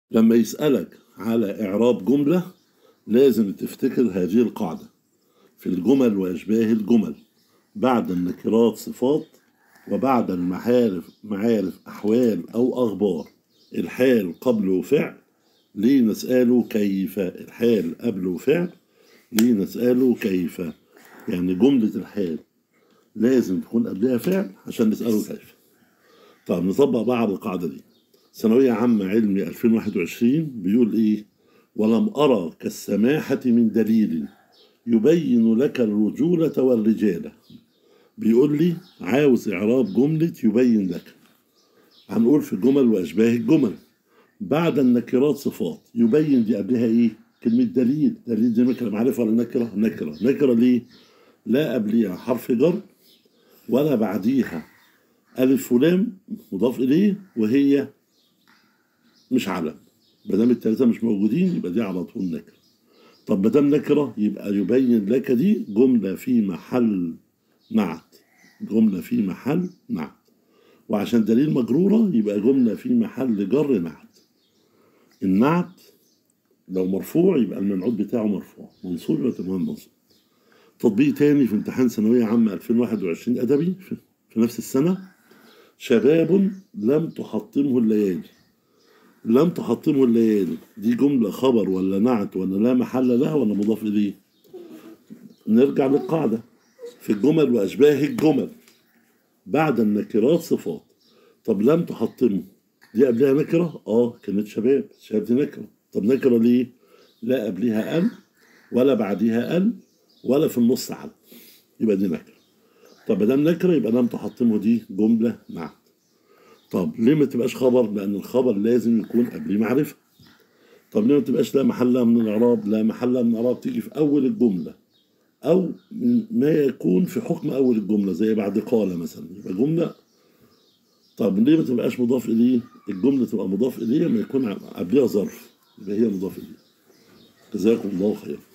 لما يسألك على إعراب جملة لازم تفتكر هذه القاعدة في الجمل وأشباه الجمل بعد النكرات صفات وبعد المعارف معارف أحوال أو أخبار الحال قبله فعل ليه نسأله كيف الحال قبله فعل ليه نسأله كيف يعني جملة الحال لازم تكون قبلها فعل عشان نسأله كيف طب نطبق بقى على القاعدة دي ثانوية عامة علمي 2021 بيقول إيه ولم أرى كالسماحة من دليل يبين لك الرجولة والرجالة بيقول لي عاوز إعراب جملة يبين لك هنقول في الجمل وأشباه الجمل بعد النكرات صفات يبين دي قبلها إيه كلمة دليل دليل دي نكرة معرفة ولا نكرة نكرة نكرة ليه لا قبليها حرف جر ولا بعديها ألف ولام مضاف إليه وهي مش علم ما دام التلاتة مش موجودين يبقى دي على طول نكرة طب ما دام نكرة يبقى يبين لك دي جملة في محل نعت جملة في محل نعت وعشان دليل مجرورة يبقى جملة في محل جر نعت النعت لو مرفوع يبقى المنعوت بتاعه مرفوع منصوب يبقى تمام منصوب تطبيق تاني في امتحان ثانوية عامة 2021 أدبي في, في نفس السنة شباب لم تحطمه الليالي لم تحطمه الليالي دي جملة خبر ولا نعت ولا لا محل لها ولا مضاف إليه نرجع للقاعدة في الجمل وأشباه الجمل بعد النكرات صفات طب لم تحطمه دي قبلها نكرة اه كانت شباب شباب دي نكرة طب نكرة ليه لا قبلها ال ولا بعديها ال ولا في النص على يبقى دي نكرة طب ما دام نكرة يبقى لم تحطمه دي جملة نعت طب ليه ما تبقاش خبر لأن الخبر لازم يكون قبليه معرفة طب ليه ما تبقاش لا محل من الإعراب لا محل من الإعراب تيجي في أول الجملة أو ما يكون في حكم أول الجملة زي بعد قال مثلا يبقى جملة طب ليه ما تبقاش مضاف إليه الجملة تبقى مضاف إليه ما يكون قبلها ظرف يبقى هي مضاف إليه جزاكم الله خير